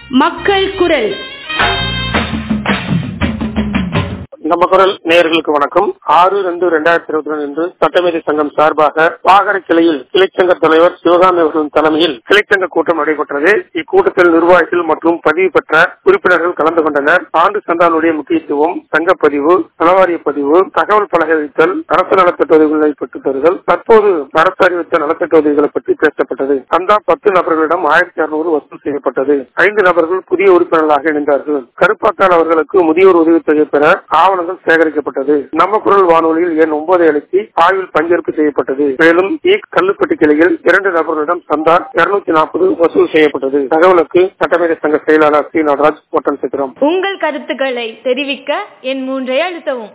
மக்கள் குரல் நம்ம குரல் நேயர்களுக்கு வணக்கம் ஆறு ரெண்டு ரெண்டாயிரத்தி இருபத்தி ரெண்டு இன்று சட்டமேதை சங்கம் சார்பாக வாகர கிளையில் கிளைச்சங்க தலைவர் சிவகாமி அவர்களின் தலைமையில் கிளைச்சங்க கூட்டம் நடைபெற்றது இக்கூட்டத்தில் நிர்வாகிகள் மற்றும் பதிவு பெற்ற உறுப்பினர்கள் கலந்து கொண்டனர் ஆண்டு சந்தானுடைய முக்கியத்துவம் சங்க பதிவு நலவாரிய பதிவு தகவல் பலகை வைத்தல் அரசு நலத்திட்ட உதவிகளை பெற்றுத் தருதல் தற்போது அரசு அறிவித்த நலத்திட்ட உதவிகளை பற்றி பேசப்பட்டது சந்தா பத்து நபர்களிடம் ஆயிரத்தி அறுநூறு வசூல் செய்யப்பட்டது ஐந்து நபர்கள் புதிய உறுப்பினர்களாக இணைந்தார்கள் கருப்பாக்கால் அவர்களுக்கு முதியோர் உதவித்தொகை பெற ஆவணங்கள் சேகரிக்கப்பட்டது நம்ம குரல் வானொலியில் எண் ஒன்பதை அளித்து ஆய்வில் பங்கேற்பு செய்யப்பட்டது மேலும் இ கல்லுப்பட்டி கிளையில் இரண்டு நபர்களிடம் சந்தா இருநூத்தி நாற்பது வசூல் செய்யப்பட்டது தகவலுக்கு சட்டமேதை சங்க செயலாளர் சி நடராஜ் ஒட்டன் சித்திரம் உங்கள் கருத்துக்களை தெரிவிக்க என் மூன்றை அழுத்தவும்